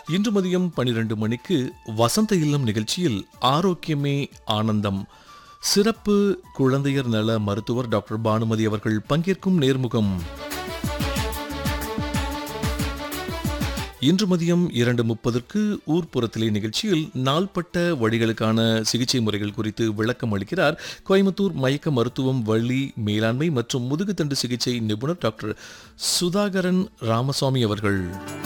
இன்று மதியம் பனிரெண்டு மணிக்கு வசந்த இல்லம் நிகழ்ச்சியில் ஆரோக்கியமே ஆனந்தம் சிறப்பு குழந்தையர் நல மருத்துவர் டாக்டர் பானுமதி அவர்கள் பங்கேற்கும் நேர்முகம் இன்று மதியம் இரண்டு முப்பதற்கு ஊர்ப்புறத்திலே நிகழ்ச்சியில் நாள்பட்ட வழிகளுக்கான சிகிச்சை முறைகள் குறித்து விளக்கம் அளிக்கிறார் கோயம்புத்தூர் மயக்க மருத்துவம் வள்ளி மேலாண்மை மற்றும் முதுகுத்தண்டு சிகிச்சை நிபுணர் டாக்டர் சுதாகரன் ராமசாமி அவர்கள்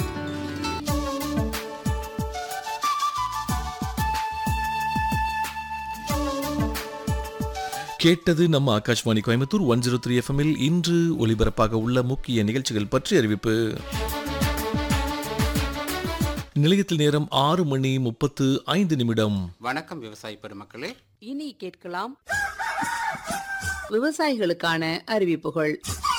கேட்டது நம்ம Akashvani Coimbatore one zero three எஃப்எம்மில் இன்று ஒலிபரப்பாக உள்ள முக்கிய நிகழ்ச்சிகள் பற்றி அறிவிப்பு நிலையத்தில் நேரம் ஆறு மணி முப்பத்து ஐந்து நிமிடம் வணக்கம் விவசாய பெருமக்களே இனி கேட்கலாம் விவசாயிகளுக்கான அறிவிப்புகள்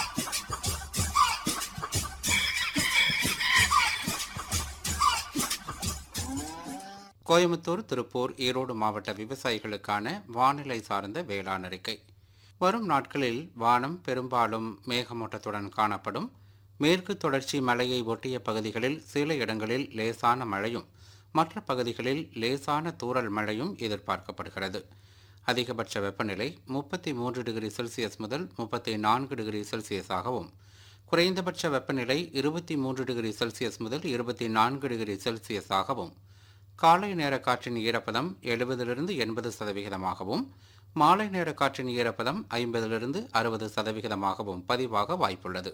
கோயம்புத்தூர் திருப்பூர் ஈரோடு மாவட்ட விவசாயிகளுக்கான வானிலை சார்ந்த வேளாண் அறிக்கை வரும் நாட்களில் வானம் பெரும்பாலும் மேகமூட்டத்துடன் காணப்படும் மேற்கு தொடர்ச்சி மலையை ஒட்டிய பகுதிகளில் சில இடங்களில் லேசான மழையும் மற்ற பகுதிகளில் லேசான தூறல் மழையும் எதிர்பார்க்கப்படுகிறது அதிகபட்ச வெப்பநிலை முப்பத்தி மூன்று டிகிரி செல்சியஸ் முதல் முப்பத்தி நான்கு டிகிரி செல்சியஸாகவும் குறைந்தபட்ச வெப்பநிலை இருபத்தி மூன்று டிகிரி செல்சியஸ் முதல் இருபத்தி நான்கு டிகிரி செல்சியஸாகவும் காலை நேர காற்றின் ஈரப்பதம் எழுபதிலிருந்து எண்பது சதவிகிதமாகவும் மாலை நேர காற்றின் ஈரப்பதம் ஐம்பதிலிருந்து அறுபது சதவிகிதமாகவும் பதிவாக வாய்ப்புள்ளது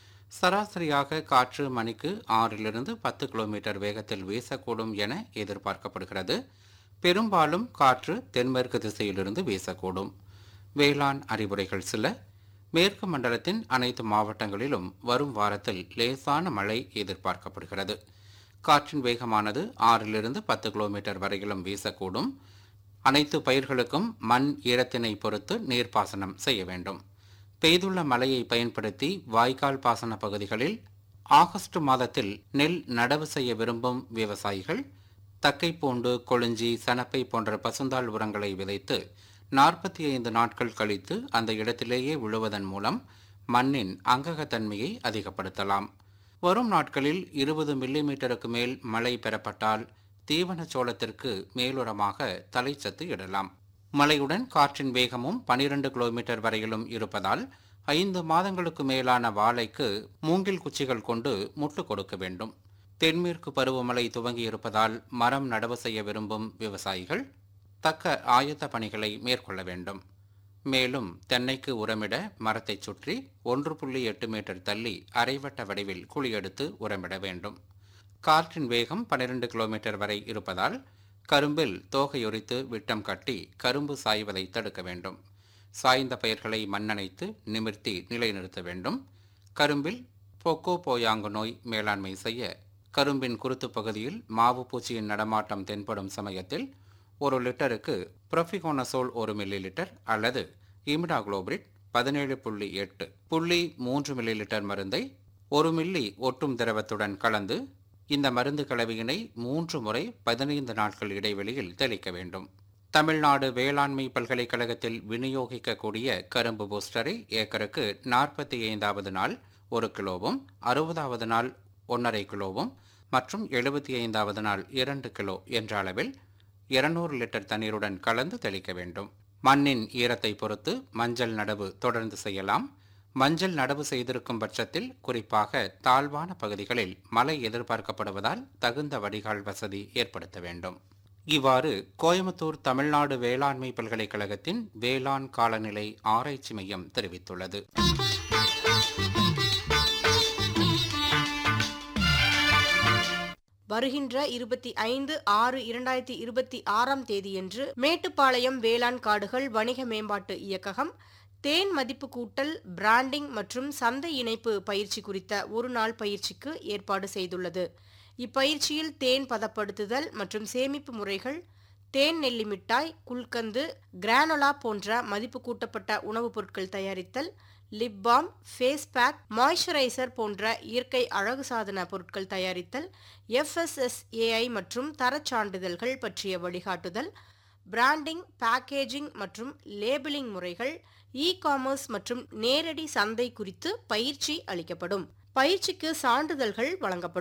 சராசரியாக காற்று மணிக்கு ஆறிலிருந்து பத்து கிலோமீட்டர் வேகத்தில் வீசக்கூடும் என எதிர்பார்க்கப்படுகிறது பெரும்பாலும் காற்று தென்மேற்கு திசையிலிருந்து வீசக்கூடும் வேளாண் அறிவுரைகள் சில மேற்கு மண்டலத்தின் அனைத்து மாவட்டங்களிலும் வரும் வாரத்தில் லேசான மழை எதிர்பார்க்கப்படுகிறது காற்றின் வேகமானது ஆறிலிருந்து பத்து கிலோமீட்டர் வரையிலும் வீசக்கூடும் அனைத்து பயிர்களுக்கும் மண் ஈரத்தினை பொறுத்து நீர்ப்பாசனம் செய்ய வேண்டும் பெய்துள்ள மழையை பயன்படுத்தி வாய்க்கால் பாசன பகுதிகளில் ஆகஸ்ட் மாதத்தில் நெல் நடவு செய்ய விரும்பும் விவசாயிகள் தக்கைப்பூண்டு கொளிஞ்சி சனப்பை போன்ற பசுந்தாள் உரங்களை விதைத்து நாற்பத்தி ஐந்து நாட்கள் கழித்து அந்த இடத்திலேயே விழுவதன் மூலம் மண்ணின் அங்ககத்தன்மையை அதிகப்படுத்தலாம் வரும் நாட்களில் இருபது மில்லிமீட்டருக்கு மேல் மழை பெறப்பட்டால் தீவன சோளத்திற்கு மேலுரமாக தலைச்சத்து இடலாம் மழையுடன் காற்றின் வேகமும் பனிரெண்டு கிலோமீட்டர் வரையிலும் இருப்பதால் ஐந்து மாதங்களுக்கு மேலான வாழைக்கு மூங்கில் குச்சிகள் கொண்டு முட்டு கொடுக்க வேண்டும் தென்மேற்கு பருவமழை துவங்கி இருப்பதால் மரம் நடவு செய்ய விரும்பும் விவசாயிகள் தக்க ஆயத்த பணிகளை மேற்கொள்ள வேண்டும் மேலும் தென்னைக்கு உரமிட மரத்தைச் சுற்றி ஒன்று புள்ளி எட்டு மீட்டர் தள்ளி அரைவட்ட வடிவில் குழி எடுத்து உரமிட வேண்டும் காற்றின் வேகம் பன்னிரண்டு கிலோமீட்டர் வரை இருப்பதால் கரும்பில் தோகையொரித்து விட்டம் கட்டி கரும்பு சாய்வதை தடுக்க வேண்டும் சாய்ந்த பயிர்களை மண்ணணைத்து நிமிர்த்தி நிலைநிறுத்த வேண்டும் கரும்பில் பொக்கோ போயாங்கு நோய் மேலாண்மை செய்ய கரும்பின் குருத்து பகுதியில் மாவு பூச்சியின் நடமாட்டம் தென்படும் சமயத்தில் ஒரு லிட்டருக்கு ப்ரொஃபிகோனசோல் ஒரு மில்லி லிட்டர் அல்லது இமிடாகுளோபிரிட் பதினேழு புள்ளி எட்டு புள்ளி மூன்று மில்லி லிட்டர் மருந்தை ஒரு மில்லி ஒட்டும் திரவத்துடன் கலந்து இந்த மருந்து கலவையினை மூன்று முறை பதினைந்து நாட்கள் இடைவெளியில் தெளிக்க வேண்டும் தமிழ்நாடு வேளாண்மை பல்கலைக்கழகத்தில் விநியோகிக்கக்கூடிய கரும்பு பூஸ்டரை ஏக்கருக்கு நாற்பத்தி ஐந்தாவது நாள் ஒரு கிலோவும் அறுபதாவது நாள் ஒன்றரை கிலோவும் மற்றும் எழுபத்தி ஐந்தாவது நாள் இரண்டு கிலோ என்ற அளவில் இருநூறு லிட்டர் தண்ணீருடன் கலந்து தெளிக்க வேண்டும் மண்ணின் ஈரத்தை பொறுத்து மஞ்சள் நடவு தொடர்ந்து செய்யலாம் மஞ்சள் நடவு செய்திருக்கும் பட்சத்தில் குறிப்பாக தாழ்வான பகுதிகளில் மழை எதிர்பார்க்கப்படுவதால் தகுந்த வடிகால் வசதி ஏற்படுத்த வேண்டும் இவ்வாறு கோயம்புத்தூர் தமிழ்நாடு வேளாண்மை பல்கலைக்கழகத்தின் வேளாண் காலநிலை ஆராய்ச்சி மையம் தெரிவித்துள்ளது வருகின்ற இருபத்தி ஐந்து ஆறு இரண்டாயிரத்தி இருபத்தி ஆறாம் தேதியன்று மேட்டுப்பாளையம் வேளாண் காடுகள் வணிக மேம்பாட்டு இயக்ககம் தேன் மதிப்பு கூட்டல் பிராண்டிங் மற்றும் சந்தை இணைப்பு பயிற்சி குறித்த ஒரு நாள் பயிற்சிக்கு ஏற்பாடு செய்துள்ளது இப்பயிற்சியில் தேன் பதப்படுத்துதல் மற்றும் சேமிப்பு முறைகள் தேன் நெல்லி மிட்டாய் குல்கந்து கிரானோலா போன்ற மதிப்பு கூட்டப்பட்ட உணவுப் பொருட்கள் தயாரித்தல் lip balm face pack moisturiser போன்ற இயற்கை அழகு சாதன பொருட்கள் தயாரித்தல் எஃப்எஸ்எஸ்ஏஐ மற்றும் தரச் சான்றிதழ்கள் பற்றிய வழிகாட்டுதல் பிராண்டிங் பேக்கேஜிங் மற்றும் லேபிளிங் முறைகள் இ காமர்ஸ் மற்றும் நேரடி சந்தை குறித்து பயிற்சி அளிக்கப்படும் பயிற்சிக்கு சான்றிதழ்கள் வழங்கப்படும்